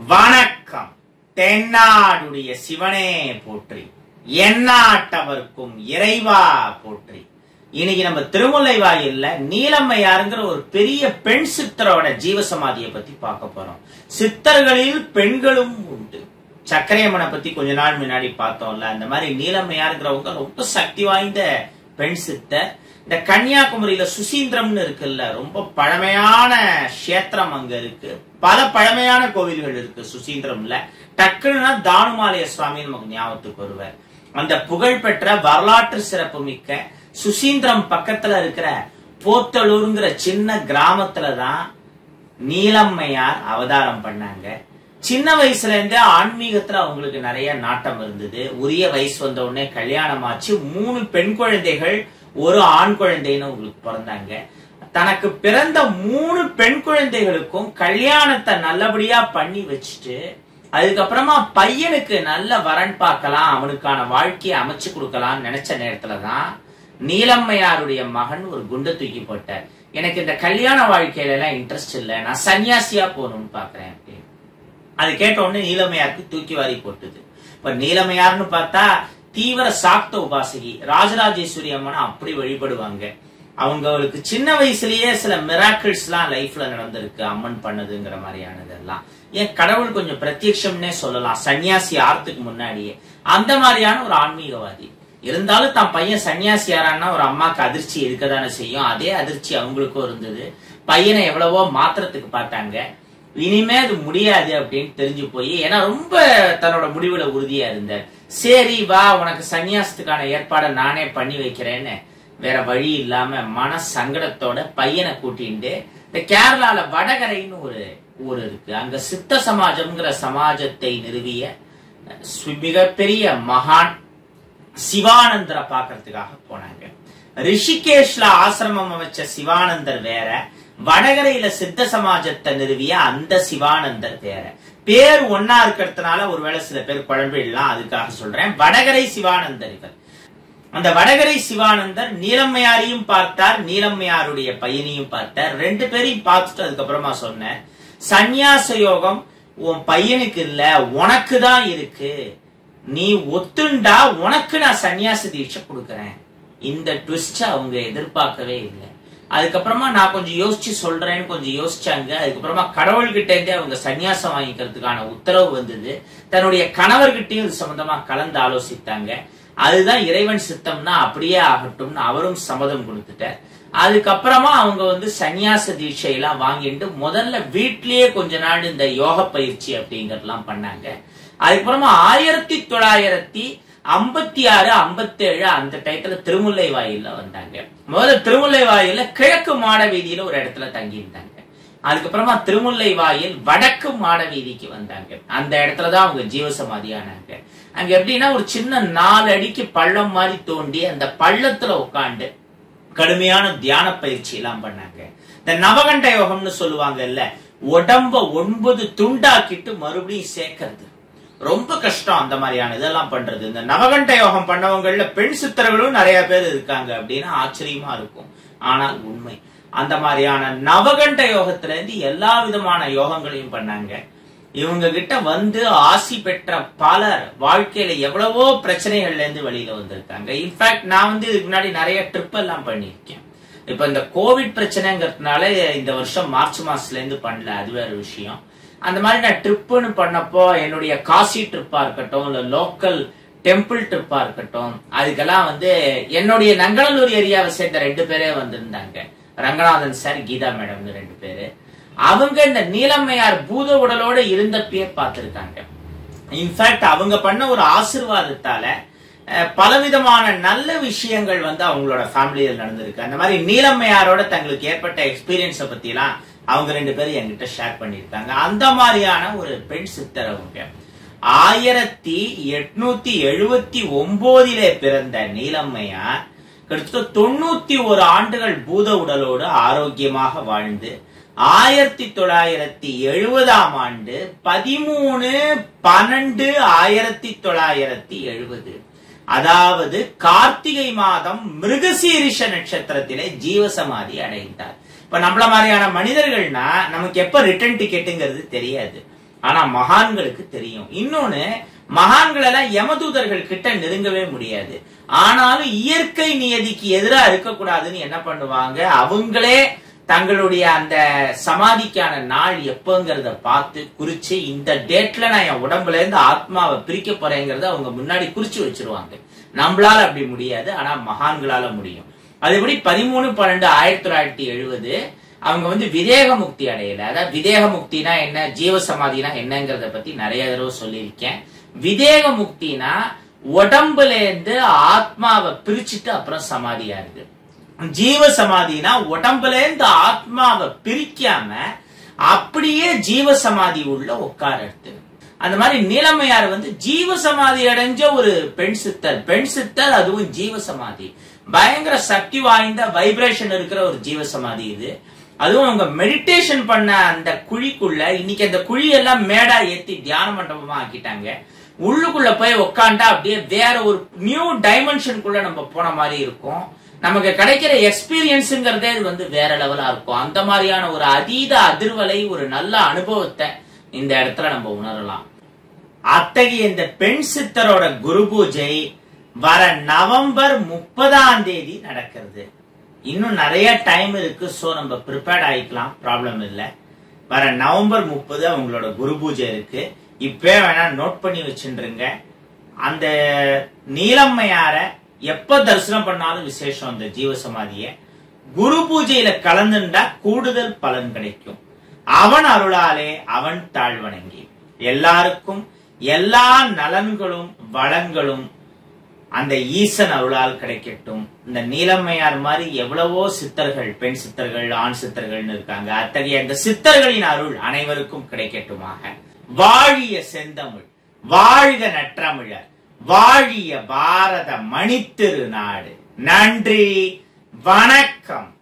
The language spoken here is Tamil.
வணக்கம் தென்னாடுடைய சிவனே போற்றி எந்நாட்டவர்க்கும் இறைவா போற்றி இன்னைக்கு நம்ம திருமுல்லை வாயில்ல நீலம்மையாருங்கிற ஒரு பெரிய பெண் சித்தரோட ஜீவசமாதியை பத்தி பார்க்க போறோம் சித்தர்களில் பெண்களும் உண்டு சக்கரையம்மனை பத்தி கொஞ்ச நாள் முன்னாடி பார்த்தோம்ல அந்த மாதிரி நீலம்மையாருங்கிறவங்க ரொம்ப சக்தி வாய்ந்த பெண் சித்தர் இந்த கன்னியாகுமரியில சுசீந்திரம்னு இருக்குல்ல ரொம்ப பழமையான கஷேத்திரம் அங்க இருக்கு பல பழமையான கோவில்கள் இருக்கு சுசீந்திரம்ல டக்குன்னா தானுமாலய சுவாமி நமக்கு ஞாபகத்துக்கு வருவார் அந்த புகழ்பெற்ற வரலாற்று சிறப்பு மிக்க சுசீந்திரம் பக்கத்துல இருக்கிற போத்தலூருங்கிற சின்ன கிராமத்துல தான் நீலம்மையார் அவதாரம் பண்ணாங்க சின்ன வயசுல இருந்தே ஆன்மீகத்துல அவங்களுக்கு நிறைய நாட்டம் இருந்தது உரிய வயசு வந்த உடனே கல்யாணம் ஆச்சு மூணு பெண் குழந்தைகள் ஒரு ஆண் குழந்தைன்னு உங்களுக்கு பிறந்தாங்க தனக்கு பிறந்த மூணு பெண் குழந்தைகளுக்கும் கல்யாணத்தை நல்லபடியா பண்ணி வச்சுட்டு அதுக்கப்புறமா பையனுக்கு நல்ல வரன் பார்க்கலாம் அவனுக்கான வாழ்க்கையை அமைச்சு கொடுக்கலாம்னு நினைச்ச நேரத்துலதான் நீலம்மையாருடைய மகன் ஒரு குண்டை தூக்கி போட்டார் எனக்கு இந்த கல்யாண வாழ்க்கையில எல்லாம் இன்ட்ரெஸ்ட் இல்லை நான் சன்னியாசியா போகணும்னு பாக்குறேன் அப்படின்னு அது கேட்ட உடனே நீலமையாருக்கு தூக்கி வாரி போட்டுது இப்ப நீலமையார்னு பார்த்தா தீவிர சாக்த உபாசகி ராஜராஜேஸ்வரி அம்மனை அப்படி வழிபடுவாங்க அவங்களுக்கு சின்ன வயசுலயே சில மிராக்கிள்ஸ் எல்லாம் லைஃப்ல நடந்திருக்கு அம்மன் பண்ணதுங்கிற மாதிரியானதெல்லாம் ஏன் கடவுள் கொஞ்சம் பிரத்யட்சம்னே சொல்லலாம் சன்னியாசி ஆறதுக்கு முன்னாடியே அந்த மாதிரியான ஒரு ஆன்மீகவாதி இருந்தாலும் தான் பையன் சன்னியாசி யாரான்னா ஒரு அம்மாக்கு அதிர்ச்சி இருக்கதானே செய்யும் அதே அதிர்ச்சி அவங்களுக்கும் இருந்தது பையனை எவ்வளவோ மாத்திரத்துக்கு பார்த்தாங்க இனிமே அது முடியாது அப்படின்னு தெரிஞ்சு போய் ஏன்னா ரொம்ப தன்னோட முடிவுல உறுதியா இருந்தார் சரி வா உனக்கு சன்னியாசத்துக்கான ஏற்பாடை நானே பண்ணி வைக்கிறேன்னு வேற வழி இல்லாம மன சங்கடத்தோட பையனை கூட்டிட்டு இந்த கேரளால வடகரைன்னு ஒரு ஊர் இருக்கு அங்க சித்த சமாஜம்ங்கிற சமாஜத்தை நிறுவிய சு- மிகப்பெரிய மகான் சிவானந்தரை பார்க்கறதுக்காக போனாங்க ரிஷிகேஷ்ல ஆசிரமம் அமைச்ச சிவானந்தர் வேற வடகரையில சித்த சமாஜத்தை நிறுவிய அந்த சிவானந்தர் வேற பேர் ஒன்னா இருக்கிறதுனால ஒருவேளை சில பேர் குழம்பிடலாம் அதுக்காக சொல்றேன் வடகரை சிவானந்தர் இவர் அந்த வடகரை சிவானந்தர் நீலம்மையாரையும் பார்த்தார் நீலம்மையாருடைய பையனையும் பார்த்தார் ரெண்டு பேரையும் பார்த்துட்டு அதுக்கப்புறமா சொன்னேன் சந்நியாச யோகம் உன் பையனுக்கு இல்ல உனக்கு தான் இருக்கு நீ ஒத்துண்டா உனக்கு நான் சன்னியாச தீட்சை கொடுக்கறேன் இந்த ட்விஸ்ட் அவங்க எதிர்பார்க்கவே இல்லை அதுக்கப்புறமா நான் கொஞ்சம் யோசிச்சு சொல்றேன்னு கொஞ்சம் யோசிச்சாங்க அதுக்கப்புறமா கடவுள்கிட்ட இருந்தே அவங்க சன்னியாசம் வாங்கிக்கிறதுக்கான உத்தரவு வந்தது தன்னுடைய கணவர்கிட்டயும் இது சம்பந்தமா கலந்து ஆலோசித்தாங்க அதுதான் இறைவன் சித்தம்னா அப்படியே ஆகட்டும்னு அவரும் சம்மதம் கொடுத்துட்டார் அதுக்கப்புறமா அவங்க வந்து சன்னியாச தீட்சை எல்லாம் வாங்கிட்டு முதல்ல வீட்லயே கொஞ்ச நாள் இந்த யோக பயிற்சி அப்படிங்கறதெல்லாம் பண்ணாங்க அதுக்கப்புறமா ஆயிரத்தி தொள்ளாயிரத்தி ஐம்பத்தி ஆறு ஐம்பத்தி ஏழு அந்த டயத்துல திருமுல்லை வாயில்ல வந்தாங்க முதல்ல திருமுல்லை வாயில்ல கிழக்கு மாட வீதியில ஒரு இடத்துல தங்கி இருந்தாங்க அதுக்கப்புறமா திருமுல்லை வாயில் வடக்கு மாட வீதிக்கு வந்தாங்க அந்த இடத்துலதான் அவங்க ஜீவசமாதி ஆனாங்க அங்க எப்படின்னா ஒரு சின்ன நாலு அடிக்கு பள்ளம் மாதிரி தோண்டி அந்த பள்ளத்துல உட்காந்து கடுமையான தியான பயிற்சி எல்லாம் பண்ணாங்க இந்த நவகண்ட யோகம்னு சொல்லுவாங்கல்ல உடம்ப ஒன்பது துண்டாக்கிட்டு மறுபடியும் சேர்க்கறது ரொம்ப கஷ்டம் அந்த மாதிரியான இதெல்லாம் பண்றது இந்த நவகண்ட யோகம் பண்ணவங்கள்ல பெண் சித்தர்களும் நிறைய பேர் இருக்காங்க அப்படின்னு ஆச்சரியமா இருக்கும் ஆனால் உண்மை அந்த மாதிரியான நவகண்ட யோகத்துல இருந்து எல்லா விதமான யோகங்களையும் பண்ணாங்க இவங்க கிட்ட வந்து ஆசி பெற்ற பலர் வாழ்க்கையில எவ்வளவோ பிரச்சனைகள்ல இருந்து வெளியில வந்திருக்காங்க இன்ஃபேக்ட் நான் வந்து இதுக்கு முன்னாடி நிறைய ட்ரிப் எல்லாம் பண்ணியிருக்கேன் இப்ப இந்த கோவிட் பிரச்சனைங்கிறதுனால இந்த வருஷம் மார்ச் மாசத்துல இருந்து பண்ணல அது வேற விஷயம் அந்த மாதிரி நான் ட்ரிப்புன்னு பண்ணப்போ என்னுடைய காசி ட்ரிப்பா இருக்கட்டும் இல்ல லோக்கல் டெம்பிள் ட்ரிப்பா இருக்கட்டும் அதுக்கெல்லாம் வந்து என்னுடைய நங்கநல்லூர் ஏரியாவை சேர்ந்த ரெண்டு பேரே வந்திருந்தாங்க ரங்கநாதன் சார் கீதா மேடம்னு ரெண்டு பேரு அவங்க இந்த நீலம்மையார் பூத உடலோட இருந்தப்பயே பார்த்திருக்காங்க இன்ஃபேக்ட் அவங்க பண்ண ஒரு ஆசிர்வாதத்தால அஹ், பலவிதமான நல்ல விஷயங்கள் வந்து அவங்களோட ஃபேமிலியில் நடந்திருக்கு அந்த மாதிரி நீலம்மையாரோட தங்களுக்கு ஏற்பட்ட எக்ஸ்பீரியன்ஸை பத்திலாம் அவங்க ரெண்டு பேரும் என்கிட்ட ஷேர் பண்ணியிருக்காங்க அந்த மாதிரியான ஒரு பெண் சித்தர் அவங்க ஆயிரத்தி எட்நூத்தி எழுபத்தி ஒன்பதிலே பிறந்த நீலம்மையார் கிட்டத்தட்ட தொண்ணூத்தி ஒரு ஆண்டுகள் பூத உடலோடு ஆரோக்கியமாக வாழ்ந்து ஆயிரத்தி தொள்ளாயிரத்தி எழுபதாம் ஆண்டு பதிமூணு பன்னெண்டு ஆயிரத்தி தொள்ளாயிரத்தி எழுபது அதாவது கார்த்திகை மாதம் மிருகசீரிஷ நட்சத்திரத்திலே ஜீவசமாதி அடைந்தார் இப்ப நம்மள மாதிரியான மனிதர்கள்னா நமக்கு எப்ப ரிட்டர்ன் டிக்கெட்டுங்கிறது தெரியாது ஆனா மகான்களுக்கு தெரியும் இன்னொன்னு மகான்கள் எல்லாம் யமதூதர்கள் கிட்ட நெருங்கவே முடியாது ஆனாலும் இயற்கை நியதிக்கு எதிராக இருக்கக்கூடாதுன்னு என்ன பண்ணுவாங்க அவங்களே தங்களுடைய அந்த சமாதிக்கான நாள் எப்பங்கிறத பார்த்து குறிச்சு இந்த டேட்ல நான் என் உடம்புல இருந்து ஆத்மாவை பிரிக்க போறேங்கிறத அவங்க முன்னாடி குறிச்சு வச்சிருவாங்க நம்மளால அப்படி முடியாது ஆனா மகான்களால முடியும் அதுபடி பதிமூணு பன்னெண்டு ஆயிரத்தி தொள்ளாயிரத்தி எழுபது அவங்க வந்து விதேக முக்தி அடையல அதாவது விதேக முக்தினா என்ன ஜீவ சமாதினா என்னங்கிறத பத்தி நிறைய தடவை சொல்லியிருக்கேன் விதேக முக்தினா உடம்புல இருந்து ஆத்மாவை பிரிச்சுட்டு அப்புறம் சமாதி ஆகுது ஜீவ சமாதினா உடம்புல இருந்து ஆத்மாவை பிரிக்காம அப்படியே ஜீவ சமாதி உள்ள உட்காரது அந்த மாதிரி நீலமையார் வந்து ஜீவ சமாதி அடைஞ்ச ஒரு பெண் சித்தர் பெண் சித்தர் அதுவும் ஜீவ சமாதி பயங்கர சக்தி வாய்ந்த வைப்ரேஷன் இருக்கிற ஒரு ஜீவ சமாதி இது அதுவும் அவங்க மெடிடேஷன் பண்ண அந்த குழிக்குள்ள இன்னைக்கு அந்த குழி எல்லாம் மேடா ஏத்தி தியான மண்டபமா ஆக்கிட்டாங்க உள்ளுக்குள்ள போய் உக்காண்டா அப்படியே வேற ஒரு நியூ டைமென்ஷனுக்குள்ள நம்ம போன மாதிரி இருக்கும் நமக்கு கிடைக்கிற எக்ஸ்பீரியன்ஸுங்கிறதே இது வந்து வேற லெவலா இருக்கும் அந்த மாதிரியான ஒரு அதீத அதிர்வலை ஒரு நல்ல அனுபவத்தை இந்த இடத்துல நம்ம உணரலாம் அத்தகைய இந்த பெண் சித்தரோட குரு பூஜை வர நவம்பர் முப்பதாம் தேதி நடக்கிறது இன்னும் நிறைய டைம் இருக்கு சோ நம்ம ப்ரிப்பேர்ட் ஆயிக்கலாம் ப்ராப்ளம் இல்லை வர நவம்பர் முப்பது அவங்களோட குரு பூஜை இருக்கு இப்பவே வேணா நோட் பண்ணி வச்சுருங்க அந்த நீலம்மையார எப்ப தரிசனம் பண்ணாலும் விசேஷம் அந்த ஜீவசமாதிய குரு பூஜையில கலந்துண்டா கூடுதல் பலன் கிடைக்கும் அவன் அருளாலே அவன் தாழ்வணங்கி எல்லாருக்கும் எல்லா நலன்களும் வளங்களும் அந்த ஈசன் அருளால் கிடைக்கட்டும் இந்த நீலம்மையார் மாதிரி எவ்வளவோ சித்தர்கள் பெண் சித்தர்கள் ஆண் சித்தர்கள்னு இருக்காங்க அத்தகைய அந்த சித்தர்களின் அருள் அனைவருக்கும் கிடைக்கட்டுமாக வாழிய செந்தமிழ் வாழ்க நற்றமிழர் வாழிய பாரத மணித்திரு நாடு நன்றி வணக்கம்